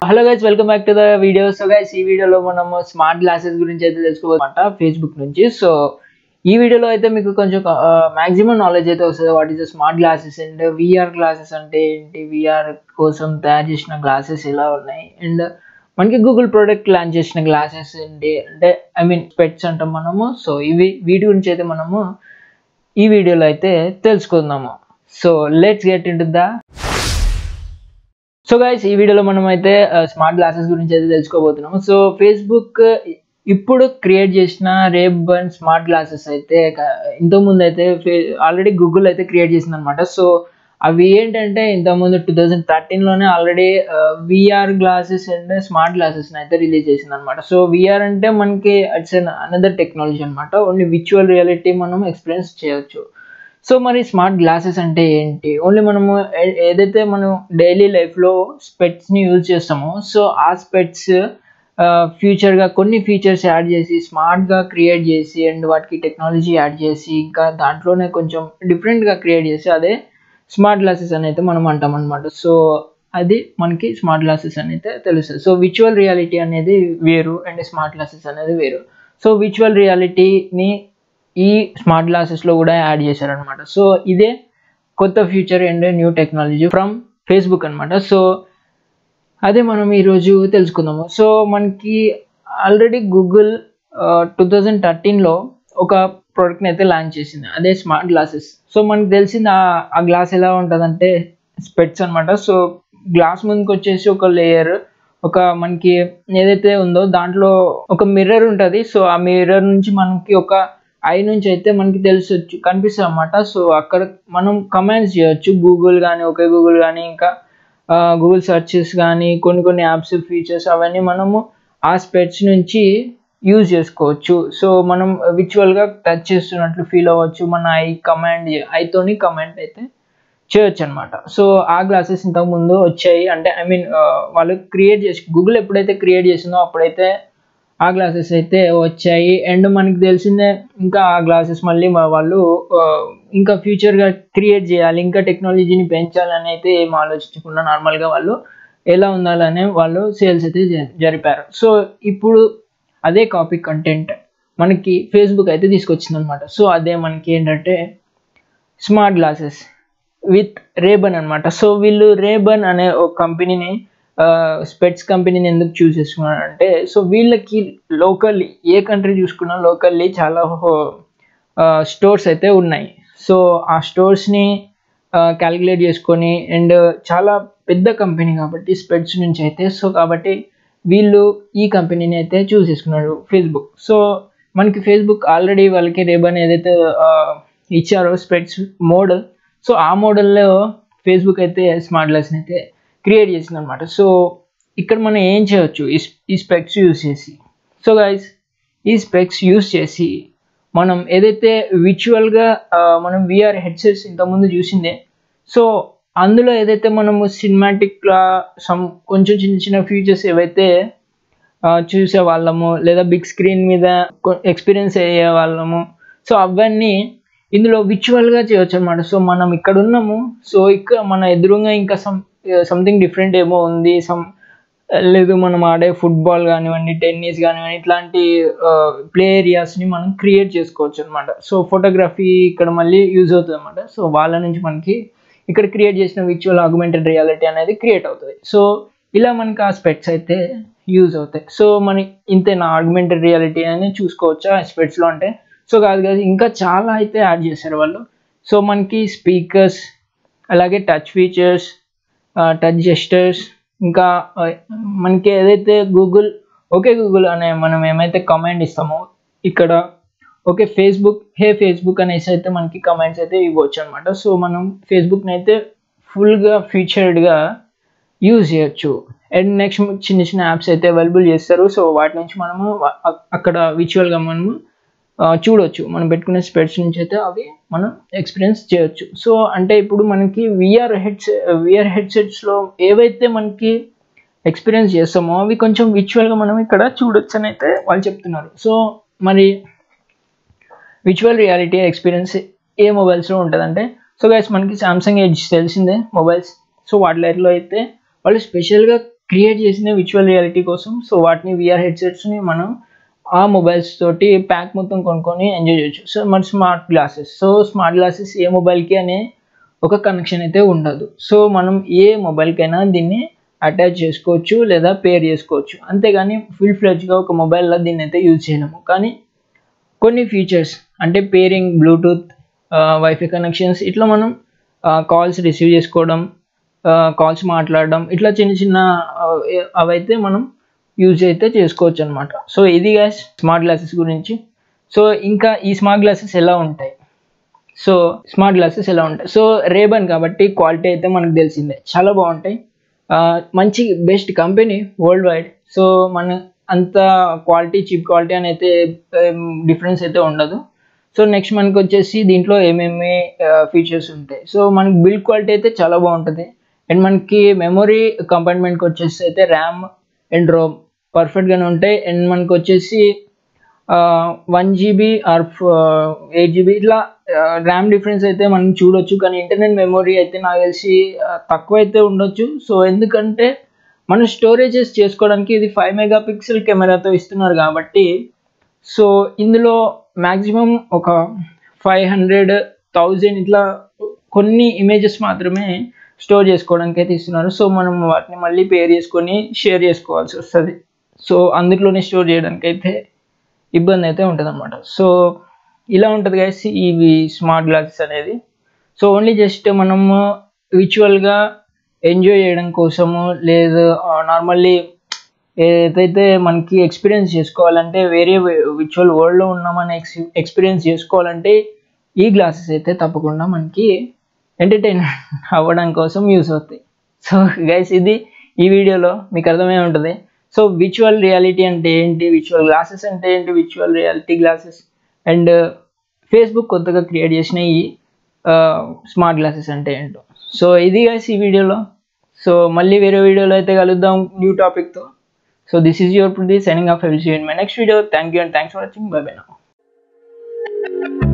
hello guys welcome back to the video so guys ఈ వీడియోలో మనము స్మార్ట్ గ్లాసెస్ గురించి అయితే తెలుసుకోవాలన్నమాట ఫేస్బుక్ నుంచి సో ఈ వీడియోలో అయితే మీకు కొంచెం మాక్సిమం నాలెడ్జ్ అయితే వస్తుంది what is the smart glasses and VR glasses అంటే ఏంటి విఆర్ కోసం తయారు చేసిన గ్లాసెస్ ఎలా ఉన్నాయి అండ్ మనకి గూగుల్ ప్రోడక్ట్ లాంచ్ చేసిన గ్లాసెస్ ఏంటి అంటే ఐ మీన్ స్పెట్స్ అంటాం మనము సో ఇవి వీటి గురించి అయితే మనము ఈ వీడియోలో అయితే తెలుసుకుందాము so let's get into the so guys ఈ వీడియోలో మనం అయితే స్మార్ట్ గ్లాసెస్ గురించి అయితే తెలుసుకోబోతున్నాము సో ఫేస్బుక్ ఇప్పుడు క్రియేట్ చేసిన రేబన్ స్మార్ట్ గ్లాసెస్ అయితే ఇంతకుముందు అయితే ఆల్రెడీ గూగుల్ అయితే క్రియేట్ చేసింది అనమాట సో అవి ఏంటంటే ఇంతకుముందు టూ థౌజండ్ థర్టీన్లోనే already VR glasses and smart glasses అయితే రిలీజ్ చేసింది అనమాట సో విఆర్ అంటే మనకి ఇట్స్ అన్ అనదర్ టెక్నాలజీ అనమాట ఓన్లీ విచువల్ రియాలిటీ మనం ఎక్స్పీరియన్స్ చేయొచ్చు సో మరి స్మార్ట్ గ్లాసెస్ అంటే ఏంటి ఓన్లీ మనము ఏదైతే మనం డైలీ లైఫ్లో స్పెట్స్ని యూజ్ చేస్తామో సో ఆ స్పెట్స్ ఫ్యూచర్గా కొన్ని ఫీచర్స్ యాడ్ చేసి స్మార్ట్గా క్రియేట్ చేసి అండ్ వాటికి టెక్నాలజీ యాడ్ చేసి ఇంకా దాంట్లోనే కొంచెం డిఫరెంట్గా క్రియేట్ చేసి అదే స్మార్ట్ గ్లాసెస్ అని అయితే మనం అంటాం అనమాట సో అది మనకి స్మార్ట్ గ్లాసెస్ అని అయితే తెలుస్తుంది సో విచువల్ రియాలిటీ అనేది వేరు అండ్ స్మార్ట్ గ్లాసెస్ అనేది వేరు సో విచువల్ రియాలిటీని ఈ స్మార్ట్ గ్లాసెస్లో కూడా యాడ్ చేశారనమాట సో ఇదే కొత్త future and new technology from Facebook అనమాట సో అదే మనం ఈరోజు తెలుసుకుందాము సో మనకి ఆల్రెడీ గూగుల్ టూ థౌజండ్ థర్టీన్లో ఒక ప్రోడక్ట్ని అయితే లాంచ్ చేసింది అదే స్మార్ట్ గ్లాసెస్ సో మనకు తెలిసింది ఆ గ్లాస్ ఎలా ఉంటుందంటే స్పెట్స్ అనమాట సో గ్లాస్ ముందుకు వచ్చేసి ఒక లేయర్ ఒక మనకి ఏదైతే ఉందో దాంట్లో ఒక మిర్రర్ ఉంటుంది సో ఆ మిర్రర్ నుంచి మనకి ఒక ఐ నుంచి అయితే మనకి తెలిసొచ్చు కనిపిస్తుంది అనమాట సో అక్కడ మనం కమెంట్స్ చేయొచ్చు గూగుల్ కానీ ఒకే గూగుల్ కానీ ఇంకా గూగుల్ సర్చెస్ కానీ కొన్ని కొన్ని యాప్స్ ఫీచర్స్ అవన్నీ మనము ఆ స్పెట్స్ నుంచి యూజ్ చేసుకోవచ్చు సో మనం విచువల్గా టచ్ చేస్తున్నట్లు ఫీల్ అవ్వచ్చు మన ఐ కమాండ్ ఐతోని కమాండ్ అయితే చేయొచ్చు అనమాట సో ఆ గ్లాసెస్ ఇంతకుముందు వచ్చాయి అంటే ఐ మీన్ వాళ్ళు క్రియేట్ చేసి గూగుల్ ఎప్పుడైతే క్రియేట్ చేసిందో అప్పుడైతే ఆ గ్లాసెస్ అయితే వచ్చాయి అండ్ మనకి తెలిసిందే ఇంకా ఆ గ్లాసెస్ మళ్ళీ వాళ్ళు ఇంకా ఫ్యూచర్గా క్రియేట్ చేయాలి ఇంకా టెక్నాలజీని పెంచాలని అయితే ఏం ఆలోచించకుండా నార్మల్గా వాళ్ళు ఎలా ఉండాలనే వాళ్ళు సేల్స్ అయితే జరిపారు సో ఇప్పుడు అదే కాపీ కంటెంట్ మనకి ఫేస్బుక్ అయితే తీసుకొచ్చింది అనమాట సో అదే మనకి ఏంటంటే స్మార్ట్ గ్లాసెస్ విత్ రేబన్ అనమాట సో వీళ్ళు రేబన్ అనే ఒక కంపెనీని స్పెట్స్ కంపెనీని ఎందుకు చూస్ చేసుకున్నారంటే సో వీళ్ళకి లోకల్లీ ఏ కంట్రీ చూసుకున్నా లోకల్లీ చాలా స్టోర్స్ అయితే ఉన్నాయి సో ఆ స్టోర్స్ని క్యాలిక్యులేట్ చేసుకొని అండ్ చాలా పెద్ద కంపెనీ కాబట్టి స్పెట్స్ నుంచి అయితే సో కాబట్టి వీళ్ళు ఈ కంపెనీని అయితే చూస్ చేసుకున్నారు ఫేస్బుక్ సో మనకి ఫేస్బుక్ ఆల్రెడీ వాళ్ళకి రేబన్ ఏదైతే ఇచ్చారో స్పెట్స్ మోడల్ సో ఆ మోడల్లో ఫేస్బుక్ అయితే స్మార్ట్ గ్లాస్ని అయితే క్రియేట్ చేసింది అనమాట సో ఇక్కడ మనం ఏం చేయొచ్చు ఈ స్పెక్స్ యూస్ చేసి సో గైస్ ఈ స్పెక్స్ యూస్ చేసి మనం ఏదైతే విచువల్గా మనం విఆర్ హెడ్సెట్స్ ఇంతకుముందు చూసిందే సో అందులో ఏదైతే మనము సినిమాటిక్గా సమ్ కొంచెం చిన్న చిన్న ఫీచర్స్ ఏవైతే చూసే వాళ్ళము లేదా బిగ్ స్క్రీన్ మీద ఎక్స్పీరియన్స్ అయ్యే వాళ్ళము సో అవన్నీ ఇందులో విచువల్గా చేయొచ్చు అనమాట సో మనం ఇక్కడ ఉన్నాము సో ఇక్కడ మన ఎదురుగా ఇంకా సమ్ సంథింగ్ డిఫరెంట్ ఏమో ఉంది సమ్ లేదు మనం ఆడే ఫుట్బాల్ కానివ్వండి టెన్నిస్ కానివ్వండి ఇట్లాంటి ప్లే ఏరియాస్ని మనం క్రియేట్ చేసుకోవచ్చు అనమాట సో ఫోటోగ్రఫీ ఇక్కడ మళ్ళీ యూజ్ అవుతుంది అనమాట సో వాళ్ళ నుంచి మనకి ఇక్కడ క్రియేట్ చేసిన విచువల్ ఆగ్మెంటెడ్ రియాలిటీ అనేది క్రియేట్ అవుతుంది సో ఇలా మనకి ఆ స్పెట్స్ అయితే యూజ్ అవుతాయి సో మన ఇంతే నా ఆగ్మెంటెడ్ రియాలిటీ అని చూసుకోవచ్చు ఆ స్పెట్స్లో అంటే సో కాదు కాదు ఇంకా చాలా అయితే యాడ్ చేశారు వాళ్ళు సో మనకి స్పీకర్స్ అలాగే టచ్ ఫీచర్స్ టచ్ జెస్టర్స్ ఇంకా మనకి ఏదైతే గూగుల్ ఓకే గూగుల్ అనే మనం ఏమైతే కమాండ్ ఇస్తామో ఇక్కడ ఓకే ఫేస్బుక్ హే ఫేస్బుక్ అనేసి అయితే మనకి కమాండ్స్ అయితే ఇవ్వచ్చు అనమాట సో మనం ఫేస్బుక్ని అయితే ఫుల్గా ఫీచర్డ్గా యూజ్ చేయొచ్చు అండ్ నెక్స్ట్ చిన్న చిన్న యాప్స్ అయితే అవైలబుల్ చేస్తారు సో వాటి నుంచి మనము అక్కడ విచువల్గా మనము చూడొచ్చు మనం పెట్టుకునే స్పెడ్స్ నుంచి అయితే అవి మనం ఎక్స్పీరియన్స్ చేయొచ్చు సో అంటే ఇప్పుడు మనకి విఆర్ హెడ్స్ విఆర్ హెడ్సెట్స్లో ఏవైతే మనకి ఎక్స్పీరియన్స్ చేస్తామో అవి కొంచెం విచువల్గా మనం ఇక్కడ చూడొచ్చు అని అయితే వాళ్ళు చెప్తున్నారు సో మరి విచువల్ రియాలిటీ ఎక్స్పీరియన్స్ ఏ మొబైల్స్లో ఉంటుందంటే సో గైస్ మనకి సామ్సంగ్ ఎడ్జ్ తెలిసిందే మొబైల్స్ సో వాటిలో అయితే వాళ్ళు స్పెషల్గా క్రియేట్ చేసిన విచువల్ రియాలిటీ కోసం సో వాటిని విఆర్ హెడ్సెట్స్ని మనం ఆ మొబైల్స్ తోటి ప్యాక్ మొత్తం కొనుక్కొని ఎంజాయ్ చేయొచ్చు సో మన smart glasses so smart glasses ఏ మొబైల్కి అనే ఒక కనెక్షన్ అయితే ఉండదు సో మనం ఏ మొబైల్కైనా దీన్ని అటాచ్ చేసుకోవచ్చు లేదా పేర్ చేసుకోవచ్చు అంతేగాని ఫుల్ ఫ్లెడ్జ్గా ఒక మొబైల్లో దీన్ని అయితే యూజ్ చేయలేము కానీ కొన్ని ఫీచర్స్ అంటే పేరింగ్ బ్లూటూత్ వైఫై కనెక్షన్స్ ఇట్లా మనం కాల్స్ రిసీవ్ చేసుకోవడం కాల్స్ మాట్లాడడం ఇట్లా చిన్న చిన్న అవైతే మనం యూజ్ అయితే చేసుకోవచ్చు అనమాట సో ఇది గ్యాస్ స్మార్ట్ గ్లాసెస్ గురించి సో ఇంకా ఈ స్మార్ట్ గ్లాసెస్ ఎలా ఉంటాయి సో స్మార్ట్ గ్లాసెస్ ఎలా ఉంటాయి సో రేబన్ కాబట్టి క్వాలిటీ అయితే మనకు తెలిసిందే చాలా బాగుంటాయి మంచి best company worldwide so మన అంత క్వాలిటీ చీప్ క్వాలిటీ అని అయితే డిఫరెన్స్ అయితే ఉండదు సో నెక్స్ట్ మనకి వచ్చేసి దీంట్లో ఏమేమి ఫీచర్స్ ఉంటాయి సో మనకి బిల్డ్ క్వాలిటీ అయితే చాలా బాగుంటుంది అండ్ మనకి మెమొరీ కంపార్ట్మెంట్కి వచ్చేసి అయితే ర్యామ్ అండ్ రోమ్ పర్ఫెక్ట్గానే ఉంటాయి అండ్ మనకి వచ్చేసి one GB or eight GB ఇట్లా ర్యామ్ డిఫరెన్స్ అయితే మనం చూడొచ్చు కానీ ఇంటర్నెట్ మెమొరీ అయితే నాకు తెలిసి తక్కువ అయితే ఉండొచ్చు సో ఎందుకంటే మనం స్టోరేజెస్ చేసుకోవడానికి ఇది ఫైవ్ మెగా పిక్సెల్ కెమెరాతో ఇస్తున్నారు కాబట్టి సో ఇందులో మ్యాక్సిమం ఒక ఫైవ్ హండ్రెడ్ థౌజండ్ ఇట్లా కొన్ని ఇమేజెస్ మాత్రమే స్టోర్ చేసుకోవడానికి అయితే ఇస్తున్నారు సో మనం వాటిని మళ్ళీ పేర్ చేసుకొని షేర్ చేసుకోవాల్సి వస్తుంది సో అందులోనే స్టోర్ చేయడానికి అయితే ఇబ్బంది అయితే ఉంటుంది అనమాట సో ఇలా ఉంటుంది గైస్ ఇవి స్మార్ట్ గ్లాసెస్ అనేది సో ఓన్లీ జస్ట్ మనము విచువల్గా ఎంజాయ్ చేయడం కోసము లేదు నార్మల్లీ ఏదైతే మనకి ఎక్స్పీరియన్స్ చేసుకోవాలంటే వేరే విచువల్ వరల్డ్లో ఉన్నామని ఎక్స్ ఎక్స్పీరియన్స్ చేసుకోవాలంటే ఈ గ్లాసెస్ అయితే తప్పకుండా మనకి ఎంటర్టైన్ అవ్వడం కోసం యూస్ అవుతాయి సో గైస్ ఇది ఈ వీడియోలో మీకు అర్థమై ఉంటుంది సో విచువల్ రియాలిటీ అంటే ఏంటి విచువల్ గ్లాసెస్ అంటే ఏంటి విచువల్ రియాలిటీ గ్లాసెస్ అండ్ ఫేస్బుక్ కొత్తగా క్రియేట్ చేసిన ఈ స్మార్ట్ గ్లాసెస్ అంటే ఏంటో సో ఇది గైస్ ఈ వీడియోలో సో మళ్ళీ వేరే వీడియోలో అయితే కలుద్దాం న్యూ టాపిక్తో so this is your Pradeep signing off ఎల్ my next video thank you and thanks for watching bye bye నా